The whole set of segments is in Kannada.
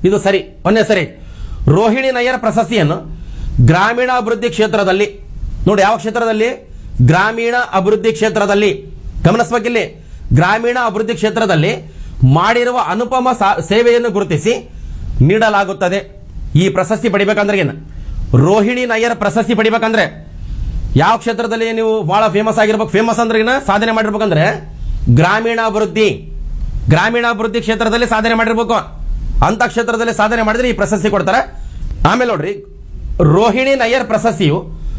ಇದು ಸರಿ ಒಂದೇ ಸರಿ ರೋಹಿಣಿ ನಯ್ಯರ್ ಪ್ರಶಸ್ತಿಯನ್ನು ಗ್ರಾಮೀಣ ಅಭಿವೃದ್ಧಿ ಕ್ಷೇತ್ರದಲ್ಲಿ ನೋಡಿ ಯಾವ ಕ್ಷೇತ್ರದಲ್ಲಿ ಗ್ರಾಮೀಣ ಅಭಿವೃದ್ಧಿ ಕ್ಷೇತ್ರದಲ್ಲಿ ಗಮನಿಸಬೇಕಿಲ್ಲಿ ಗ್ರಾಮೀಣ ಅಭಿವೃದ್ಧಿ ಕ್ಷೇತ್ರದಲ್ಲಿ ಮಾಡಿರುವ ಅನುಪಮ ಸಾ- ಸೇವೆಯನ್ನು ಗುರುತಿಸಿ ನೀಡಲಾಗುತ್ತದೆ ಈ ಪ್ರಶಸ್ತಿ ಪಡಿಬೇಕಂದ್ರೆ ಏನು ರೋಹಿಣಿ ನಯ್ಯರ್ ಪ್ರಶಸ್ತಿ ಪಡಿಬೇಕಂದ್ರೆ ಯಾವ ಕ್ಷೇತ್ರದಲ್ಲಿ ನೀವು ಬಹಳ ಫೇಮಸ್ ಆಗಿರ್ಬೇಕು ಫೇಮಸ್ ಅಂದ್ರೆ ಏನ ಸಾಧನೆ ಮಾಡಿರ್ಬೇಕಂದ್ರೆ ಗ್ರಾಮೀಣ ಅಭಿವೃದ್ಧಿ ಗ್ರಾಮೀಣ ಅಭಿವೃದ್ಧಿ ಕ್ಷೇತ್ರದಲ್ಲಿ ಸಾಧನೆ ಮಾಡಿರ್ಬೇಕು ಅಂತ ಕ್ಷೇತ್ರದಲ್ಲಿ ಸಾಧನೆ ಮಾಡಿದ್ರೆ ಈ ಪ್ರಶಸ್ತಿ ಕೊಡ್ತಾರೆ ಆಮೇಲೆ ನೋಡ್ರಿ ರೋಹಿಣಿ ನಯ್ಯರ್ ಪ್ರಶಸ್ತಿಯು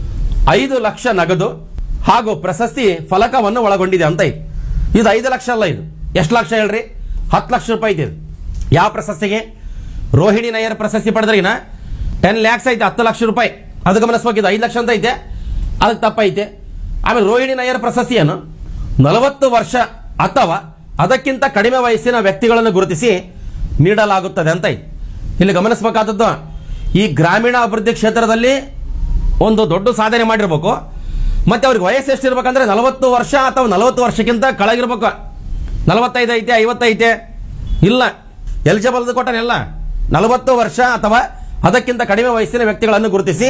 ಐದು ಲಕ್ಷ ನಗದು ಹಾಗೂ ಪ್ರಶಸ್ತಿ ಫಲಕವನ್ನು ಒಳಗೊಂಡಿದೆ ಅಂತ ಇದೆ ಇದು ಐದು ಲಕ್ಷ ಅಲ್ಲ ಇದು ಎಷ್ಟು ಲಕ್ಷ ಹೇಳ್ರಿ ಹತ್ತು ಲಕ್ಷ ರೂಪಾಯಿ ಇದೆ ಇದು ಯಾವ ಪ್ರಶಸ್ತಿಗೆ ರೋಹಿಣಿ ನಯ್ಯರ್ ಪ್ರಶಸ್ತಿ ಪಡೆದ್ರಿನ ಟೆನ್ ಲ್ಯಾಕ್ಸ್ ಐತೆ ಹತ್ತು ಲಕ್ಷ ರೂಪಾಯಿ ಅದು ಗಮನಿಸ್ಬೇಕಿದೆ ಐದು ಲಕ್ಷ ಅಂತ ಐತೆ ಅದಕ್ಕೆ ತಪ್ಪೈತೆ ಆಮೇಲೆ ರೋಹಿಣಿ ನಯ್ಯರ್ ಪ್ರಶಸ್ತಿಯನ್ನು ನಲವತ್ತು ವರ್ಷ ಅಥವಾ ಅದಕ್ಕಿಂತ ಕಡಿಮೆ ವಯಸ್ಸಿನ ವ್ಯಕ್ತಿಗಳನ್ನು ಗುರುತಿಸಿ ನೀಡಲಾಗುತ್ತದೆ ಅಂತ ಐತೆ ಇಲ್ಲಿ ಗಮನಿಸಬೇಕಾದದ್ದು ಈ ಗ್ರಾಮೀಣ ಅಭಿವೃದ್ಧಿ ಕ್ಷೇತ್ರದಲ್ಲಿ ಒಂದು ದೊಡ್ಡ ಸಾಧನೆ ಮಾಡಿರ್ಬೇಕು ಮತ್ತೆ ಅವ್ರಿಗೆ ವಯಸ್ಸು ಎಷ್ಟಿರ್ಬೇಕಂದ್ರೆ ನಲವತ್ತು ವರ್ಷ ಅಥವಾ ನಲವತ್ತು ವರ್ಷಕ್ಕಿಂತ ಕೆಳಗಿರ್ಬೇಕು ನಲವತ್ತೈದು ಐತೆ ಐವತ್ತೈತೆ ಇಲ್ಲ ಎಲಿಜಿಬಲ್ ಕೊಟ್ಟನೆಲ್ಲ ನಲವತ್ತು ವರ್ಷ ಅಥವಾ ಅದಕ್ಕಿಂತ ಕಡಿಮೆ ವಯಸ್ಸಿನ ವ್ಯಕ್ತಿಗಳನ್ನು ಗುರುತಿಸಿ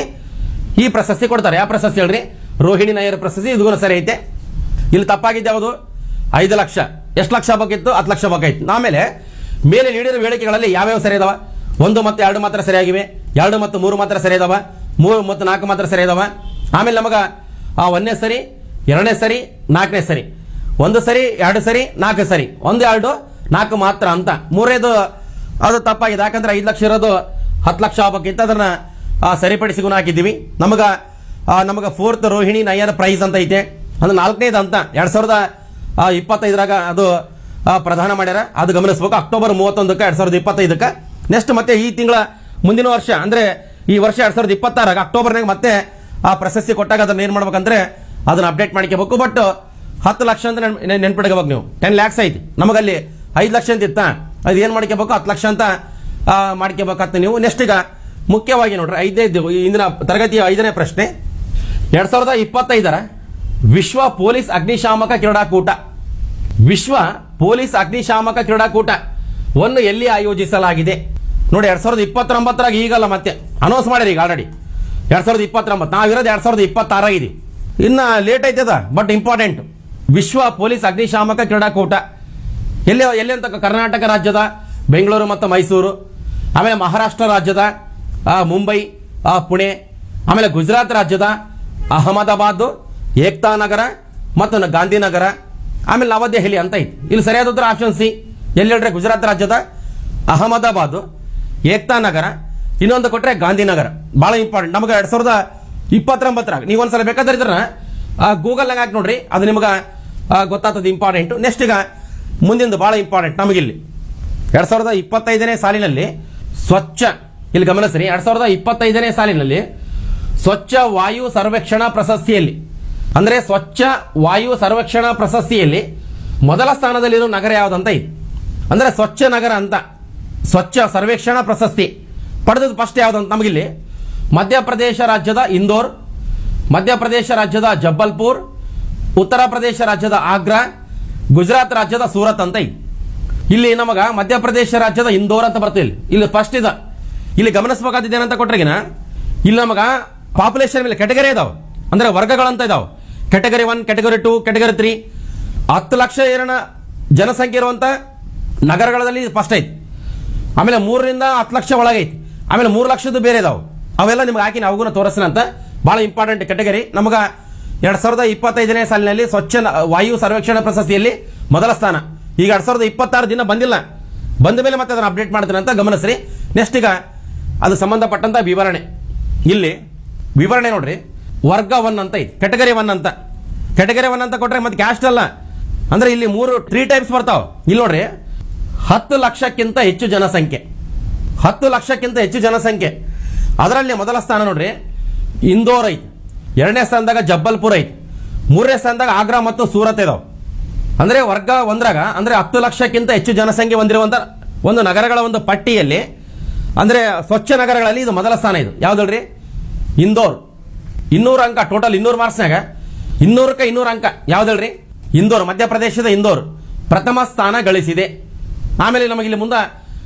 ಈ ಪ್ರಶಸ್ತಿ ಕೊಡ್ತಾರೆ ಯಾವ ಪ್ರಶಸ್ತಿ ಹೇಳ್ರಿ ರೋಹಿಣಿ ನಾಯರ್ ಪ್ರಶಸ್ತಿ ಇದು ಸರಿ ಐತೆ ಇಲ್ಲಿ ತಪ್ಪಾಗಿದ್ದು ಯಾವುದು ಐದು ಲಕ್ಷ ಎಷ್ಟು ಲಕ್ಷ ಬೇಕಿತ್ತು ಹತ್ತು ಲಕ್ಷ ಬೇಕಾಯ್ತು ಆಮೇಲೆ ಮೇಲೆ ನೀಡಿದ ಹೇಳಿಕೆಗಳಲ್ಲಿ ಯಾವ್ಯಾವ ಸರಿ ಇದಾವ ಒಂದು ಮತ್ತು ಎರಡು ಮಾತ್ರ ಸರಿಯಾಗಿವೆ ಎರಡು ಮತ್ತು ಮೂರು ಮಾತ್ರ ಸರಿ ಇದಾವ ಮೂರು ಮತ್ತು ನಾಲ್ಕು ಮಾತ್ರ ಸರಿ ಇದಾವ ಆಮೇಲೆ ನಮಗ ಆ ಒಂದನೇ ಸರಿ ಎರಡನೇ ಸರಿ ನಾಲ್ಕನೇ ಸರಿ ಒಂದು ಸರಿ ಎರಡು ಸರಿ ನಾಲ್ಕು ಸರಿ ಒಂದು ಎರಡು ನಾಲ್ಕು ಮಾತ್ರ ಅಂತ ಮೂರನೇದು ಅದು ತಪ್ಪಾಗಿದೆ ಯಾಕಂದ್ರೆ ಐದು ಲಕ್ಷ ಇರೋದು ಹತ್ತು ಲಕ್ಷ ಆಗ್ಬೇಕಿತ್ತು ಅದನ್ನ ಆ, ಸರಿಪಡಿಸಿಗೂ ಹಾಕಿದ್ದೀವಿ ನಮಗ ಆ, ನಮಗ ಫೋರ್ತ್ ರೋಹಿಣಿ ನಯ್ಯರ್ ಪ್ರೈಸ್ ಅಂತ ಐತೆ ಅದು ನಾಲ್ಕನೇದು ಅಂತ ಎರಡ್ ಸಾವಿರದ ಆ, ಇಪ್ಪತ್ತೈದರಾಗ ಅದು ಆ, ಪ್ರದಾನ ಮಾಡ್ಯಾರ ಅದು ಗಮನಿಸ್ಬೇಕು ಅಕ್ಟೋಬರ್ ಮೂವತ್ತೊಂದಕ್ಕೆ ಎರಡ್ ಸಾವಿರದ ಇಪ್ಪತ್ತೈದಕ್ಕೆ ನೆಕ್ಸ್ಟ್ ಮತ್ತೆ ಈ ತಿಂಗಳ ಮುಂದಿನ ವರ್ಷ ಅಂದ್ರೆ ಈ ವರ್ಷ ಎರಡ್ ಸಾವಿರದ ಇಪ್ಪತ್ತಾರಾಗ ಅಕ್ಟೋಬರ್ನಾಗ ಮತ್ತೆ ಆ ಪ್ರಶಸ್ತಿ ಕೊಟ್ಟಾಗ ಅದನ್ನ ಏನ್ ಮಾಡ್ಬೇಕಂದ್ರೆ ಅದನ್ನ ಅಪ್ಡೇಟ್ ಮಾಡ್ಕೋಬೇಕು ಬಟ್ ಹತ್ತು ಲಕ್ಷ ಅಂತ ನೆನ್- ನೆನ್ಪಿಡ್ಕೋಬೇಕು ನೀವು ಟೆನ್ ಲ್ಯಾಕ್ಸ್ ಐತಿ ನಮಗಲ್ಲಿ ಐದು ಲಕ್ಷ ಅಂತ ಇತ್ತ ಅದು ಏನ್ ಮಾಡ್ಕೋಬೇಕು ಹತ್ತು ಲಕ್ಷ ಅಂತ ಆ, ಮಾಡ್ಕೋಬೇಕಂತ ನೀವು ನೆಕ್ಸ್ಟ್ ಈಗ ಮುಖ್ಯವಾಗಿ ನೋಡ್ರಿ ಐದನೇ ಇಂದಿನ ತರಗತಿಯ ಐದನೇ ಪ್ರಶ್ನೆ ಎರಡ್ ಸಾವಿರದ ಇಪ್ಪತ್ತೈದರ ವಿಶ್ವ ಪೊಲೀಸ್ ಅಗ್ನಿಶಾಮಕ ಕ್ರೀಡಾಕೂಟ ವಿಶ್ವ ಪೊಲೀಸ್ ಅಗ್ನಿಶಾಮಕ ಕ್ರೀಡಾಕೂಟವನ್ನು ಎಲ್ಲಿ ಆಯೋಜಿಸಲಾಗಿದೆ ನೋಡಿ ಎರಡ್ ಸಾವಿರದ ಇಪ್ಪತ್ತೊಂಬತ್ತರಾಗ ಈಗಲ್ಲ ಮತ್ತೆ ಅನೌನ್ಸ್ ಮಾಡ್ಯಾರ ಈಗ ಆಲ್ರೆಡಿ ಎರಡ್ ಸಾವಿರದ ಇಪ್ಪತ್ತೊಂಬತ್ತು ನಾವಿರೋದು ಎರಡ್ ಸಾವಿರದ ಇಪ್ಪತ್ತಾರಾಗಿದೆ ಇನ್ನ ಲೇಟ್ ಐತದ ಬಟ್ ಇಂಪಾರ್ಟೆಂಟ್ ವಿಶ್ವ ಪೊಲೀಸ್ ಅಗ್ನಿಶಾಮಕ ಕ್ರೀಡಾಕೂಟ ಎಲ್ಲಿ ಎಲ್ಲಿ ಅಂತ ಕರ್ನಾಟಕ ರಾಜ್ಯದ ಬೆಂಗಳೂರು ಮತ್ತು ಮೈಸೂರು ಆಮೇಲೆ ಮಹಾರಾಷ್ಟ್ರ ರಾಜ್ಯದ ಆ, ಮುಂಬೈ ಆ, ಪುಣೆ ಆಮೇಲೆ ಗುಜರಾತ್ ರಾಜ್ಯದ ಅಹಮದಾಬಾದ್ ಏಕ್ತಾ ನಗರ ಮತ್ತು ನ- ಗಾಂಧಿನಗರ ಆಮೇಲೆ ನವದೆಹಲಿ ಅಂತ ಐತಿ ಇಲ್ಲಿ ಸರಿಯಾದ ಉತ್ತರ ಆಪ್ಷನ್ ಸಿ ಎಲ್ಲಿ ಹೇಳ್ರೆ ಗುಜರಾತ್ ರಾಜ್ಯದ ಅಹಮದಾಬಾದ್ ಏಕ್ತಾ ನಗರ ಇನ್ನೊಂದು ಕೊಟ್ರೆ ಗಾಂಧಿನಗರ ಬಹಳ ಇಂಪಾರ್ಟೆಂಟ್ ನಮಗೆ ಎರಡ್ ಸಾವಿರದ ಇಪ್ಪತ್ತೊಂಬತ್ತರಾಗ ನೀವು ಒಂದ್ಸಲ ಬೇಕಾದ್ರೆ ಇದ್ರ ಗೂಗಲ್ನಾಗ ಹಾಕಿ ನೋಡ್ರಿ ಅದು ನಿಮಗೆ ಗೊತ್ತಾಗ್ತದೆ ಇಂಪಾರ್ಟೆಂಟ್ ನೆಕ್ಸ್ಟ್ ಈಗ ಮುಂದಿಂದು ಬಹಳ ಇಂಪಾರ್ಟೆಂಟ್ ನಮಗಿಲ್ಲಿ ಎರಡ್ ಸಾವಿರದ ಇಪ್ಪತ್ತೈದನೇ ಸಾಲಿನಲ್ಲಿ ಸ್ವಚ್ಛ ಇಲ್ಲಿ ಗಮನಿಸ್ರಿ ಎರಡ್ ಸಾವಿರದ ಇಪ್ಪತ್ತೈದನೇ ಸಾಲಿನಲ್ಲಿ ಸ್ವಚ್ಛ ವಾಯು ಸರ್ವೇಕ್ಷಣಾ ಪ್ರಶಸ್ತಿಯಲ್ಲಿ ಅಂದ್ರೆ ಸ್ವಚ್ಛ ವಾಯು ಸರ್ವೇಕ್ಷಣಾ ಪ್ರಶಸ್ತಿಯಲ್ಲಿ ಮೊದಲ ಸ್ಥಾನದಲ್ಲಿರೋ ನಗರ ಯಾವುದಂತ ಇದೆ ಅಂದ್ರೆ ಸ್ವಚ್ಛ ನಗರ ಅಂತ ಸ್ವಚ್ಛ ಸರ್ವೇಕ್ಷಣಾ ಪ್ರಶಸ್ತಿ ಪಡೆದದ್ದು ಫಸ್ಟ್ ಯಾವ್ದಂತ ನಮಗಿಲ್ಲಿ ಮಧ್ಯಪ್ರದೇಶ ರಾಜ್ಯದ ಇಂದೋರ್ ಮಧ್ಯಪ್ರದೇಶ ರಾಜ್ಯದ ಜಬ್ಬಲ್ಪುರ್ ಉತ್ತರ ಪ್ರದೇಶ ರಾಜ್ಯದ ಆಗ್ರಾ ಗುಜರಾತ್ ರಾಜ್ಯದ ಸೂರತ್ ಅಂತ ಇದೆ ಇಲ್ಲಿ ನಮಗ ಮಧ್ಯಪ್ರದೇಶ ರಾಜ್ಯದ ಇಂದೋರ್ ಅಂತ ಬರ್ತದೆ ಇಲ್ಲಿ ಇಲ್ಲಿ ಫಸ್ಟ್ ಇದೆ ಇಲ್ಲಿ ಗಮನಿಸಬೇಕಾದಿದ್ದು ಏನಂತ ಕೊಟ್ರಿಗಿನ ಇಲ್ಲಿ ನಮಗ ಪಾಪ್ಯುಲೇಷನ್ ಮೇಲೆ ಕೆಟಗರಿ ಇದಾವೆ ಅಂದ್ರೆ ವರ್ಗಗಳಂತ ಇದಾವೆ category one category two category three ಹತ್ತು ಲಕ್ಷ ಏರಣ ಜನಸಂಖ್ಯೆ ಇರುವಂತ ನಗರಗಳಲ್ಲಿ ಫಸ್ಟ್ ಐತಿ ಆಮೇಲೆ ಮೂರರಿಂದ ಹತ್ತು ಲಕ್ಷ ಒಳಗೈತಿ ಆಮೇಲೆ ಮೂರು ಲಕ್ಷದ್ದು ಬೇರೆ ಇದಾವೆ ಅವೆಲ್ಲ ನಿಮ್ಗೆ ಹಾಕಿ ನಾವು ತೋರಿಸ್ತೀನಿ ಅಂತ ಬಹಳ ಇಂಪಾರ್ಟೆಂಟ್ ಕೆಟಗರಿ ನಮಗ ಎರಡ್ ಸಾವಿರದ ಇಪ್ಪತ್ತೈದನೇ ಸಾಲಿನಲ್ಲಿ ಸ್ವಚ್ಛ ನ- ವಾಯು ಸರ್ವೇಕ್ಷಣಾ ಪ್ರಶಸ್ತಿಯಲ್ಲಿ ಮೊದಲ ಸ್ಥಾನ ಈಗ ಎರಡ್ ಸಾವಿರದ ಇಪ್ಪತ್ತಾರು ದಿನ ಬಂದಿಲ್ಲ ಬಂದ ಮೇಲೆ ಮತ್ತೆ ಅದನ್ನು ಅಪ್ಡೇಟ್ ಮಾಡ್ತೀನಿ ಅಂತ ಗಮನಿಸ್ರಿ ನೆಕ್ಸ್ಟ್ ಈಗ ಅದು ಸಂಬಂಧಪಟ್ಟಂತ ವಿವರಣೆ ಇಲ್ಲಿ ವಿವರಣೆ ನೋಡ್ರಿ ವರ್ಗ ಒನ್ ಅಂತ ಐತಿ ಕೆಟಗರಿ ಒನ್ ಅಂತ ಕೆಟಗರಿ ಒನ್ ಅಂತ ಕೊಟ್ರೆ ಮತ್ತೆ ಕ್ಯಾಸ್ಟ್ ಅಲ್ಲ ಅಂದ್ರೆ ಇಲ್ಲಿ ಮೂರು ತ್ರೀ ಟೈಪ್ಸ್ ಬರ್ತಾವ ಇಲ್ಲಿ ನೋಡ್ರಿ ಹತ್ತು ಲಕ್ಷಕ್ಕಿಂತ ಹೆಚ್ಚು ಜನಸಂಖ್ಯೆ ಹತ್ತು ಲಕ್ಷಕ್ಕಿಂತ ಹೆಚ್ಚು ಜನಸಂಖ್ಯೆ ಅದರಲ್ಲಿ ಮೊದಲ ಸ್ಥಾನ ನೋಡ್ರಿ ಇಂದೋರ್ ಐತಿ ಎರಡನೇ ಸ್ಥಾನದಾಗ ಜಬ್ಬಲ್ಪುರ್ ಐತಿ ಮೂರನೇ ಸ್ಥಾನದಾಗ ಆಗ್ರಾ ಮತ್ತು ಸೂರತ್ ಇದಾವೆ ಅಂದ್ರೆ ವರ್ಗ ಒಂದ್ರಾಗ ಅಂದ್ರೆ ಹತ್ತು ಲಕ್ಷಕ್ಕಿಂತ ಹೆಚ್ಚು ಜನಸಂಖ್ಯೆ ಹೊಂದಿರುವಂತ ಒಂದು ನಗರಗಳ ಒಂದು ಪಟ್ಟಿಯಲ್ಲಿ ಅಂದ್ರೆ ಸ್ವಚ್ಛ ನಗರಗಳಲ್ಲಿ ಇದು ಮೊದಲ ಸ್ಥಾನ ಇದು ಯಾವ್ದಲ್ರಿ ಇಂದೋರ್ ಇನ್ನೂರು ಅಂಕ ಟೋಟಲ್ ಇನ್ನೂರು ಮಾರ್ಕ್ಸ್ನಾಗ ಇನ್ನೂರಕ್ಕೆ ಇನ್ನೂರು ಅಂಕ ಯಾವ್ದಲ್ರಿ ಇಂದೋರ್ ಮಧ್ಯಪ್ರದೇಶದ ಇಂದೋರ್ ಪ್ರಥಮ ಸ್ಥಾನ ಗಳಿಸಿದೆ ಆಮೇಲೆ ನಮಗೆ ಇಲ್ಲಿ ಮುಂದೆ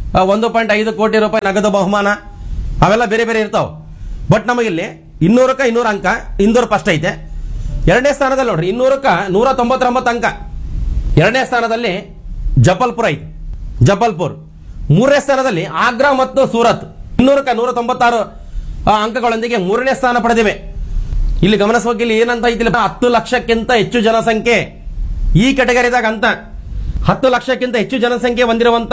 ಆ, ಒಂದು ಪಾಯಿಂಟ್ ಐದು ಕೋಟಿ ರೂಪಾಯಿ ನಗದು ಬಹುಮಾನ ಅವೆಲ್ಲ ಬೇರೆ ಬೇರೆ ಇರ್ತಾವೆ ಬಟ್ ನಮಗಿಲ್ಲಿ ಇನ್ನೂರಕ್ಕೆ ಇನ್ನೂರು ಅಂಕ ಇಂದೂರು ಫಸ್ಟ್ ಐತೆ ಎರಡನೇ ಸ್ಥಾನದಲ್ಲಿ ನೋಡ್ರಿ ಇನ್ನೂರಕ್ಕೆ ನೂರ ತೊಂಬತ್ತೊಂಬತ್ತು ಅಂಕ ಎರಡನೇ ಸ್ಥಾನದಲ್ಲಿ ಜಬಲ್ಪುರ್ ಐತೆ ಜಬಲ್ಪುರ್ ಮೂರನೇ ಸ್ಥಾನದಲ್ಲಿ ಆಗ್ರಾ ಮತ್ತು ಸೂರತ್ ಇನ್ನೂರಕ್ಕೆ ನೂರ ತೊಂಬತ್ತಾರು ಆ, ಅಂಕಗಳೊಂದಿಗೆ ಮೂರನೇ ಸ್ಥಾನ ಪಡೆದಿವೆ ಇಲ್ಲಿ ಗಮನಿಸಬೇಕು ಇಲ್ಲಿ ಏನಂತ ಐತಿಲ್ಲ ಹತ್ತು ಲಕ್ಷಕ್ಕಿಂತ ಹೆಚ್ಚು ಜನಸಂಖ್ಯೆ ಈ ಕೆಟಗರಿದಾಗ ಅಂತ ಹತ್ತು ಲಕ್ಷಕ್ಕಿಂತ ಹೆಚ್ಚು ಜನಸಂಖ್ಯೆ ಹೊಂದಿರುವಂತ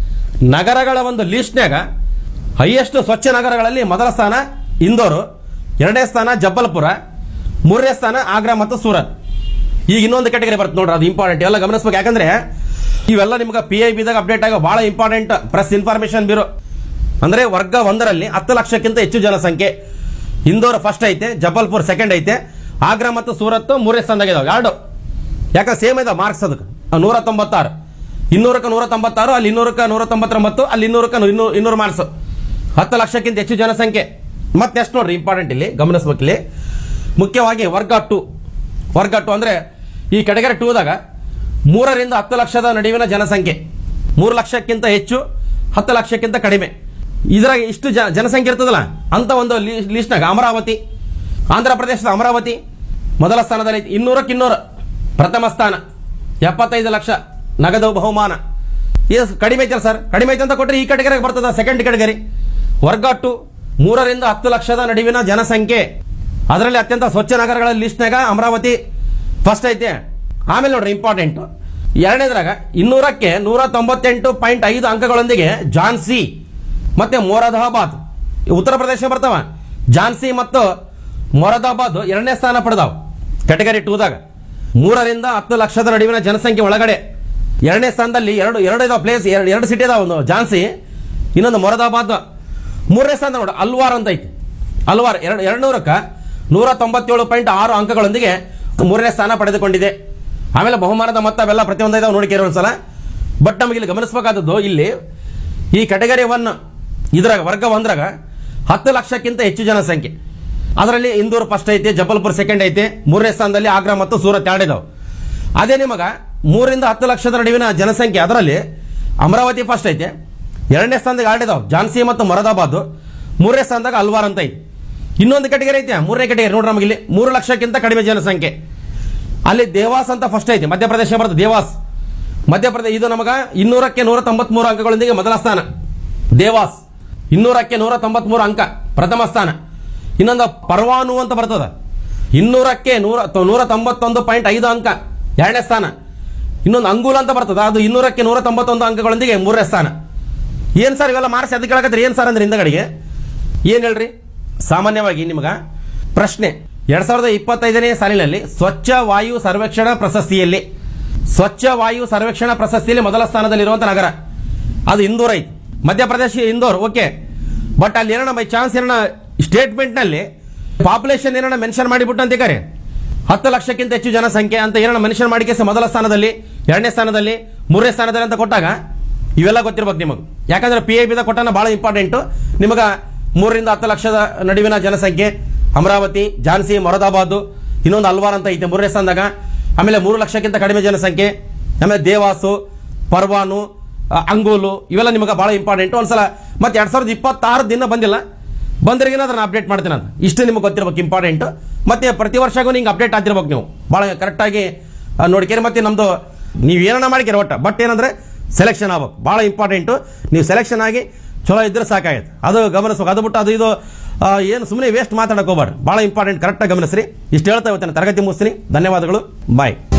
ನಗರಗಳ ಒಂದು ಲಿಸ್ಟ್ನ್ಯಾಗ ಹೈಯೆಸ್ಟ್ ಸ್ವಚ್ಛ ನಗರಗಳಲ್ಲಿ ಮೊದಲ ಸ್ಥಾನ ಇಂದೋರು ಎರಡನೇ ಸ್ಥಾನ ಜಬ್ಬಲ್ಪುರ ಮೂರನೇ ಸ್ಥಾನ ಆಗ್ರಾ ಮತ್ತು ಸೂರತ್ ಈಗ ಇನ್ನೊಂದು ಕೆಟಗರಿ ಬರುತ್ತೆ ನೋಡ್ರಿ ಅದು ಇಂಪಾರ್ಟೆಂಟ್ ಎಲ್ಲ ಗಮನಿಸ್ಬೇಕು ಯಾಕಂದ್ರೆ ಇವೆಲ್ಲ ನಿಮ್ಗೆ ಪಿ ಐ ಬಿದಾಗ ಅಪ್ಡೇಟ್ ಆಗೋ ಬಹಳ ಇಂಪಾರ್ಟೆಂಟ್ ಪ್ರೆಸ್ ಇನ್ಫಾರ್ಮೇಶನ್ ಬ್ಯೂರೋ ಅಂದ್ರೆ ವರ್ಗ ಒಂದರಲ್ಲಿ ಹತ್ತು ಲಕ್ಷಕ್ಕಿಂತ ಹೆಚ್ಚು ಜನಸಂಖ್ಯೆ ಇಂದೋರ್ ಫಸ್ಟ್ ಐತೆ ಜಬಲ್ಪುರ್ ಸೆಕೆಂಡ್ ಐತೆ ಆಗ್ರಾ ಮತ್ತು ಸೂರತ್ ಮೂರನೇ ಸ್ಥಾನದಾಗ ಇದಾವೆ ಎರಡು ಯಾಕೆ ಸೇಮ್ ಇದಾವೆ ಮಾರ್ಕ್ಸ್ ಅದಕ್ಕೆ ನೂರ ತೊಂಬತ್ತಾರು ಇನ್ನೂರಕ್ಕೆ ನೂರ ತೊಂಬತ್ತಾರು ಅಲ್ಲಿ ಇನ್ನೂರಕ್ಕೆ ನೂರ ತೊಂಬತ್ತೊಂಬತ್ತು ಅಲ್ಲಿ ಇನ್ನೂರಕ್ಕೆ ಇನ್ನೂರು ಇನ್ನೂರು ಮಾರ್ಕ್ಸ್ ಹತ್ತು ಲಕ್ಷಕ್ಕಿಂತ ಹೆಚ್ಚು ಜನಸಂಖ್ಯೆ ಮತ್ತೆ ಎಷ್ಟು ನೋಡ್ರಿ ಇಂಪಾರ್ಟೆಂಟ್ ಇಲ್ಲಿ ಗಮನಿಸ್ಬೇಕು ಇಲ್ಲಿ ಮುಖ್ಯವಾಗಿ ವರ್ಗ ಟು ವರ್ಗ ಟು ಅಂದ್ರೆ ಈ ಕೆಟಗರಿ ಟೂದಾಗ ಮೂರರಿಂದ ಹತ್ತು ಲಕ್ಷದ ನಡುವಿನ ಜನಸಂಖ್ಯೆ ಮೂರು ಲಕ್ಷಕ್ಕಿಂತ ಹೆಚ್ಚು ಹತ್ತು ಲಕ್ಷಕ್ಕಿಂತ ಕಡಿಮೆ ಇದ್ರಾಗ ಇಷ್ಟು ಜ ಜನಸಂಖ್ಯೆ ಇರ್ತದಲ್ಲ ಅಂತ ಒಂದು ಲಿಸ್ಟ್ನಾಗ ಅಮರಾವತಿ ಆಂಧ್ರ ಪ್ರದೇಶದ ಅಮರಾವತಿ ಮೊದಲ ಸ್ಥಾನದಲ್ಲಿ ಐತಿ. ಇನ್ನೂರಕ್ಕೆ ಇನ್ನೂರು ಪ್ರಥಮ ಸ್ಥಾನ ಎಪ್ಪತ್ತೈದು ಲಕ್ಷ ನಗದು ಬಹುಮಾನ ಇದು ಕಡಿಮೆ ಐತಲ್ಲ ಸರ್ ಕಡಿಮೆ ಐತೆ ಅಂತ ಕೊಟ್ಟರೆ ಈ ಕೆಟಗರಿಗೆ ಬರ್ತದ ಸೆಕೆಂಡ್ ಕೆಟಗರಿ ವರ್ಗ ಟು ಮೂರರಿಂದ ಹತ್ತು ಲಕ್ಷದ ನಡುವಿನ ಜನಸಂಖ್ಯೆ ಅದರಲ್ಲಿ ಅತ್ಯಂತ ಸ್ವಚ್ಛ ನಗರಗಳ ಲಿಸ್ಟ್ನಾಗ ಅಮರಾವತಿ ಫಸ್ಟ್ ಐತೆ ಆಮೇಲೆ ನೋಡ್ರಿ ಇಂಪಾರ್ಟೆಂಟ್ ಎರಡನೇದ್ರಾಗ ಇನ್ನೂರಕ್ಕೆ ನೂರ ತೊಂಬತ್ತೆಂಟು ಪಾಯಿಂಟ್ ಐದು ಅಂಕಗಳೊಂದಿಗೆ ಝಾನ್ಸಿ ಮತ್ತೆ ಮೊರಾದಾಬಾದ್ ಇವು ಉತ್ತರ ಪ್ರದೇಶ ಬರ್ತಾವ ಝಾನ್ಸಿ ಮತ್ತು ಮೊರಾದಾಬಾದ್ ಎರಡನೇ ಸ್ಥಾನ ಪಡೆದಾವ್ ಕೆಟಗರಿ ಟೂದಾಗ ಮೂರರಿಂದ ಹತ್ತು ಲಕ್ಷದ ನಡುವಿನ ಜನಸಂಖ್ಯೆ ಒಳಗಡೆ ಎರಡನೇ ಸ್ಥಾನದಲ್ಲಿ ಎರಡು ಎರಡು ಇದಾವ ಪ್ಲೇಸ್ ಎರಡು ಎರಡು ಸಿಟಿ ಇದಾವ ಒಂದು ಝಾನ್ಸಿ ಇನ್ನೊಂದು ಮೊರಾದಾಬಾದ್ ಮೂರನೇ ಸ್ಥಾನ ನೋಡು ಅಲ್ವಾರ್ ಅಂತ ಐತಿ ಅಲ್ವಾರ್ ಎರಡು ಎರಡು ನೂರಕ್ಕೆ ನೂರ ತೊಂಬತ್ತೇಳು ಪಾಯಿಂಟ್ ಆರು ಅಂಕಗಳೊಂದಿಗೆ ಮೂರನೇ ಸ್ಥಾನ ಪಡೆದುಕೊಂಡಿದೆ ಆಮೇಲೆ ಬಹುಮಾನದ ಮೊತ್ತ ಅವೆಲ್ಲ ಪ್ರತಿಯೊಂದು ಇದಾವೆ ನೋಡಿಕೆ ಒಂದ್ಸಲ ಬಟ್ ನಮಗೆ ಇಲ್ಲಿ ಗಮನಿಸಬೇಕಾದದ್ದು ಇಲ್ಲಿ ಈ ಕೆಟಗರಿ ಒನ್ ಇದ್ರಾಗ ವರ್ಗ ಒಂದ್ರಾಗ ಹತ್ತು ಲಕ್ಷಕ್ಕಿಂತ ಹೆಚ್ಚು ಜನಸಂಖ್ಯೆ ಅದರಲ್ಲಿ ಇಂದೂರು ಫಸ್ಟ್ ಐತೆ ಜಬಲ್ಪುರ್ ಸೆಕೆಂಡ್ ಐತೆ ಮೂರನೇ ಸ್ಥಾನದಲ್ಲಿ ಆಗ್ರಾ ಮತ್ತು ಸೂರತ್ ಎರಡು ಇದಾವೆ ಅದೇ ನಿಮಗ ಮೂರರಿಂದ ಹತ್ತು ಲಕ್ಷದ ನಡುವಿನ ಜನಸಂಖ್ಯೆ ಅದರಲ್ಲಿ ಅಮರಾವತಿ ಫಸ್ಟ್ ಐತೆ ಎರಡನೇ ಸ್ಥಾನದಾಗ ಎರಡು ಇದಾವೆ ಝಾನ್ಸಿ ಮತ್ತು ಮೊರಾದಾಬಾದ್ ಮೂರನೇ ಸ್ಥಾನದಾಗ ಅಲ್ವಾರ್ ಅಂತ ಐತೆ ಇನ್ನೊಂದು ಕೆಟಗರಿ ಐತೆ ಮೂರನೇ ಕೆಟಗರಿ ನೋಡ್ರಿ ನಮಗೆ ಇಲ್ಲಿ ಮೂರು ಲಕ್ಷಕ್ಕಿಂತ ಕಡಿಮೆ ಜನಸಂಖ್ಯೆ ಅಲ್ಲಿ ದೇವಾಸ್ ಅಂತ ಫಸ್ಟ್ ಐತೆ ಮಧ್ಯಪ್ರದೇಶ ಬರುತ್ತೆ ದೇವಾಸ್ ಮಧ್ಯಪ್ರದೇಶ ಇದು ನಮಗ ಇನ್ನೂರಕ್ಕೆ ನೂರ ತೊಂಬತ್ಮೂರು ಅಂಕಗಳೊಂದಿಗೆ ಮೊದಲ ಸ್ಥಾನ ದೇವಾಸ್ ಇನ್ನೂರಕ್ಕೆ ನೂರ ತೊಂಬತ್ಮೂರು ಅಂಕ ಪ್ರಥಮ ಸ್ಥಾನ ಇನ್ನೊಂದು ಪರ್ವಾನು ಅಂತ ಬರ್ತದ ಇನ್ನೂರಕ್ಕೆ ನೂರ ತೊ- ನೂರ ತೊಂಬತ್ತೊಂದು ಪಾಯಿಂಟ್ ಐದು ಅಂಕ ಎರಡನೇ ಸ್ಥಾನ ಇನ್ನೊಂದು ಅಂಗುಲ್ ಅಂತ ಬರ್ತದ ಅದು ಇನ್ನೂರಕ್ಕೆ ನೂರ ತೊಂಬತ್ತೊಂದು ಅಂಕಗಳೊಂದಿಗೆ ಮೂರನೇ ಸ್ಥಾನ ಏನ್ ಸರ್ ಇವೆಲ್ಲ ಮಾರ್ಕ್ಸ್ ಅದಕ್ಕೆ ಕೇಳಕತ್ರಿ ಏನ್ ಸರ್ ಅಂದ್ರೆ ಹಿಂದಗಡೆಗೆ ಏನ್ ಹೇಳ್ರಿ ಸಾಮಾನ್ಯವಾಗಿ ನಿಮಗ ಪ್ರಶ್ನೆ ಎರಡ್ ಸಾವಿರದ ಇಪ್ಪತ್ತೈದನೇ ಸಾಲಿನಲ್ಲಿ ಸ್ವಚ್ಛ ವಾಯು ಸರ್ವೇಕ್ಷಣಾ ಪ್ರಶಸ್ತಿಯಲ್ಲಿ ಸ್ವಚ್ಛ ವಾಯು ಸರ್ವೇಕ್ಷಣಾ ಪ್ರಶಸ್ತಿಯಲ್ಲಿ ಮೊದಲ ಸ್ಥಾನದಲ್ಲಿರುವಂತ ನಗರ ಅದು ಇಂದೋರ್ ಐತಿ ಮಧ್ಯಪ್ರದೇಶ ಇಂದೋರ್ ಓಕೆ ಬಟ್ ಅಲ್ಲಿ ಏನೋ ಬೈ ಚಾನ್ಸ್ ಏನೋ ಸ್ಟೇಟ್ಮೆಂಟ್ ನಲ್ಲಿ ಪಾಪ್ಯುಲೇಷನ್ ಏನೋ ಮೆನ್ಷನ್ ಮಾಡಿಬಿಟ್ಟು ಅಂತಿದ್ದಾರೆ ಹತ್ತು ಲಕ್ಷಕ್ಕಿಂತ ಹೆಚ್ಚು ಜನಸಂಖ್ಯೆ ಅಂತ ಏನೋ ಮೆನ್ಷನ್ ಮಾಡಿ ಕೇಸ್ ಮೊದಲ ಸ್ಥಾನದಲ್ಲಿ ಎರಡನೇ ಸ್ಥಾನದಲ್ಲಿ ಮೂರನೇ ಸ್ಥಾನದಲ್ಲಿ ಅಂತ ಕೊಟ್ಟಾಗ ಇವೆಲ್ಲ ಗೊತ್ತಿರ್ಬೇಕು ನಿಮಗೆ ಯಾಕಂದ್ರೆ ಪಿ ಐ ಬಿದ ಕೊಟ್ಟಾನ ಬಹಳ ಇಂಪಾರ್ಟೆಂಟ್ ನಿಮಗ ಮೂರರಿಂದ ಹತ್ತು ಲಕ್ಷದ ನಡುವಿನ ಜನಸಂಖ್ಯೆ ಅಮರಾವತಿ ಝಾನ್ಸಿ ಮೊರಾದಾಬಾದ್ ಇನ್ನೊಂದು ಅಲ್ವಾರ್ ಅಂತ ಐತೆ ಮೂರನೇ ಸ್ಥಾನದಾಗ ಆಮೇಲೆ ಮೂರು ಲಕ್ಷಕ್ಕಿಂತ ಕಡಿಮೆ ಜನಸಂಖ್ಯೆ ಆಮೇಲೆ ದೇವಾಸು ಪರ್ವಾನು ಆ, ಅಂಗೋಲು ಇವೆಲ್ಲ ನಿಮಗೆ ಬಹಳ ಇಂಪಾರ್ಟೆಂಟ್ ಒಂದ್ಸಲ ಮತ್ತೆ ಎರಡ್ ಸಾವಿರದ ಇಪ್ಪತ್ತಾರು ದಿನ ಬಂದಿಲ್ಲ ಬಂದ್ರಿಗಿನ ಅದನ್ನ ಅಪ್ಡೇಟ್ ಮಾಡ್ತೀನಿ ನಾನು ಇಷ್ಟು ನಿಮಗೆ ಗೊತ್ತಿರ್ಬೇಕು ಇಂಪಾರ್ಟೆಂಟ್ ಮತ್ತೆ ಪ್ರತಿ ವರ್ಷಗೂ ನಿಂಗೆ ಅಪ್ಡೇಟ್ ಆಗ್ತಿರ್ಬೇಕು ನೀವು ಭಾಳ ಕರೆಕ್ಟಾಗಿ ನೋಡ್ಕೇರಿ ಮತ್ತೆ ನಮ್ದು ನೀವು ಏನನ್ನ ಮಾಡಿಕೇರಿ ಒಟ್ಟ ಬಟ್ ಏನಂದ್ರೆ ಸೆಲೆಕ್ಷನ್ ಆಗ್ಬೇಕು ಭಾಳ ಇಂಪಾರ್ಟೆಂಟು ನೀವು ಸೆಲೆಕ್ಷನ್ ಆಗಿ ಚಲೋ ಇದ್ರೆ ಸಾಕಾಯ್ತು ಅದು ಗಮನಿಸ್ಬೇಕು ಅದು ಬಿಟ್ಟು ಅದು ಇದು ಆ, ಏನು ಸುಮ್ಮನೆ ವೇಸ್ಟ್ ಮಾತಾಡಕ್ಕೆ ಹೋಗ್ಬಾರ್ದು ಭಾಳ ಇಂಪಾರ್ಟೆಂಟ್ ಕರೆಕ್ಟಾಗಿ ಗಮನಿಸ್ರಿ ಇಷ್ಟು ಹೇಳ್ತಾ ಇವತ್ತಿನ ತರಗತಿ ಮುಗಿಸ್ತೀನಿ ಧನ್ಯವಾದಗಳು ಬಾಯ್